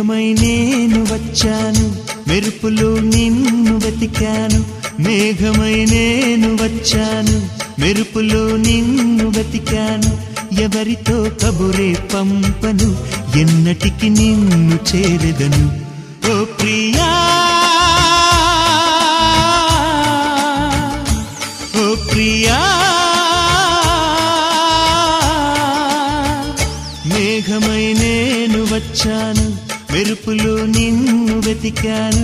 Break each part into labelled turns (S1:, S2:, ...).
S1: మేఘమై నేను వచ్చాను మెరుపులో నిన్ను వెతికాను మేఘమై నేను వచ్చాను మెరుపులో నిన్ను వెతికాను ఎవరితో కబురే పంపను ఎన్నటికి నిన్ను చేరెదను ఓ ప్రియా ఓ ప్రియా మేఘమై నేను వచ్చాను మెరుపులో నిన్ను వెతికాను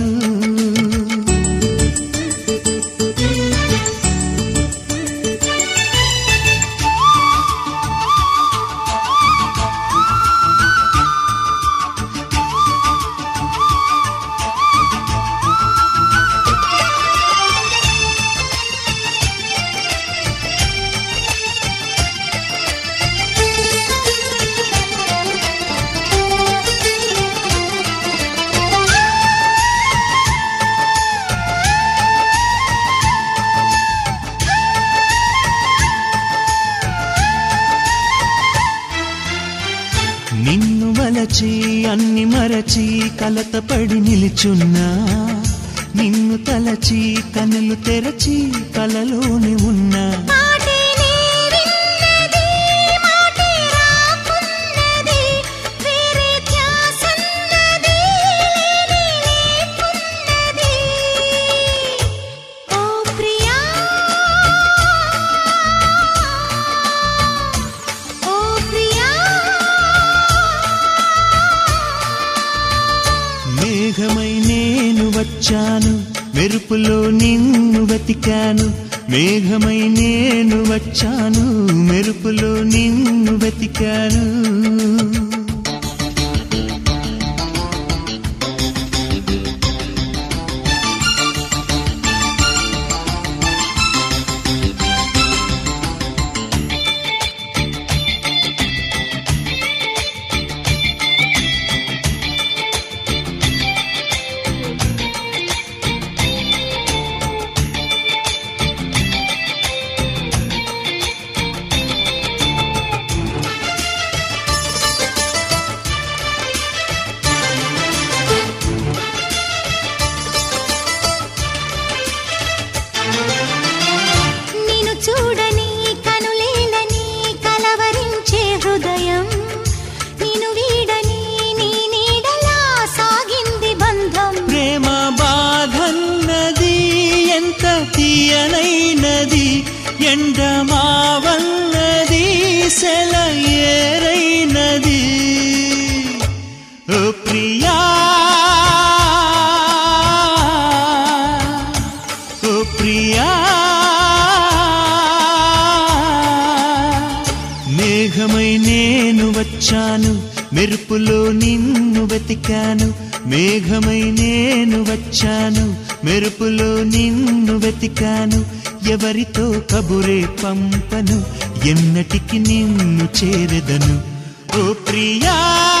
S1: నిన్ను వలచి అన్ని మరచి కలతపడి నిలుచున్నా నిన్ను తలచి కనులు తెరచి కలలోనే ఉన్నా
S2: మాటే నీవిన్నది మాటే రాకున్నది వేరే ధ్యాసన్నది లేకున్నది ఓ ప్రియా ఓ ప్రియా
S1: మేఘమై నేను వచ్చాను మెరుపులో నిన్ను వెతికాను మేఘమై నేను వచ్చాను మెరుపులో నిన్ను వెతికాను
S2: నిన్ను చూడని కనులేలని కలవరించే హృదయం నిన్ను వీడని నీ నీడలా సాగింది బంధం
S1: ప్రేమ బాధన్నది ఎంత తీయనైనది ఎండమావన్నది సెలయేరైనది ఓ ప్రియా ఓ ప్రియా మేఘమై నేను వచ్చాను మెరుపులో నిన్ను వెతికాను మేఘమై నేను వచ్చాను మెరుపులో నిన్ను వెతికాను ఎవరితో కబురే పంపను ఎన్నటికి నిన్ను చేరెదను ఓ ప్రియా